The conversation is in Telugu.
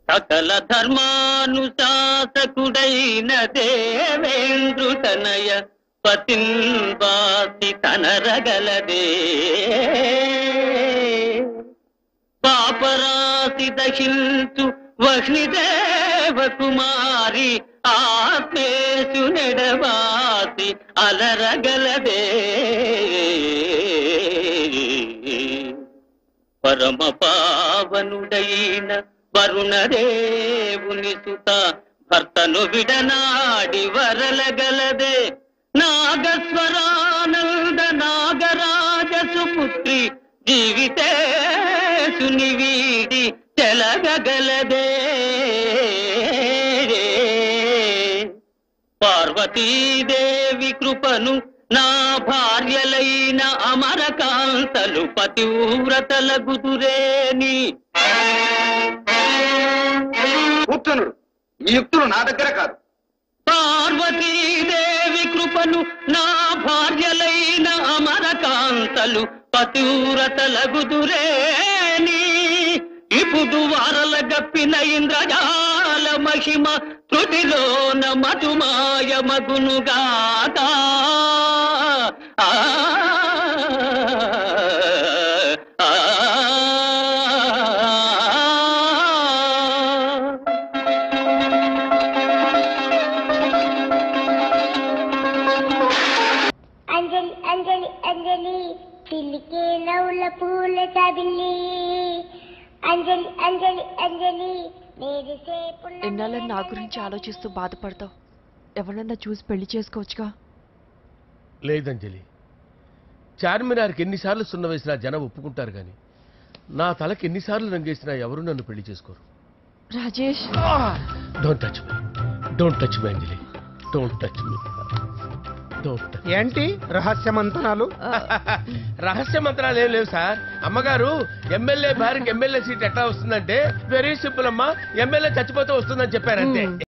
సకల ధర్మానుశాసకుడైన దేవేంద్రు తనయ పతింబాసి తనరగలదే పాపరాశి దశించు వహ్నిదేవ కుమారి ఆత్మేశు నెడవాసి అలరగలదే పరమ పావనుడైన వరుణదేవుని సుత భర్తను విడనాడి వరలగలదే నాగస్వరానంద నాగరాజ సుపుత్రి జీవితేశుని వీడి చెలగగలదే పార్వతీదేవి కృపను నా భార్యలైన అమరకాంతలు పతివ్రతల గుదురేని కూర్చునుడు ఈ యుక్తులు నా దగ్గర కాదు పార్వతీదేవి కృపను నా భార్యలైన అమరకాంతలు పతివ్రతల గుదురేని ఇప్పుడు వారల గప్పిన ఇంద్రజాల మహిమ త్రుటిలోన మధుమాయ మగునుగాక ఆ, ఆ, ఆ. అంజలి అంజలి అంజలి పిల్లికే నవ్వుల పూల తబిల్లి అంజలి అంజలి అంజలి నేరిసే పున్నమి ఎన్నాళ్ళని నా గురించి ఆలోచిస్తూ బాధపడతావు ఎవరన్నా చూసి పెళ్లి చేసుకోవచ్చుగా లేదంజలి చార్మినార్కి ఎన్నిసార్లు సున్న వేసినా జనం ఒప్పుకుంటారు కానీ నా తలకి ఎన్నిసార్లు రంగేసినా ఎవరు నన్ను పెళ్లి చేసుకోరు Rajesh don't touch me don't touch me Anjali don't touch me don't touch ఏంటి రహస్య మంతనాలు రహస్య మంత్రాలు ఏం లేవు సార్ అమ్మగారు ఎమ్మెల్యే భార్యకి ఎమ్మెల్యే సీట్ ఎట్లా వస్తుందంటే వెరీ సింపుల్ అమ్మా ఎమ్మెల్యే చచ్చిపోతే వస్తుందని చెప్పారంతే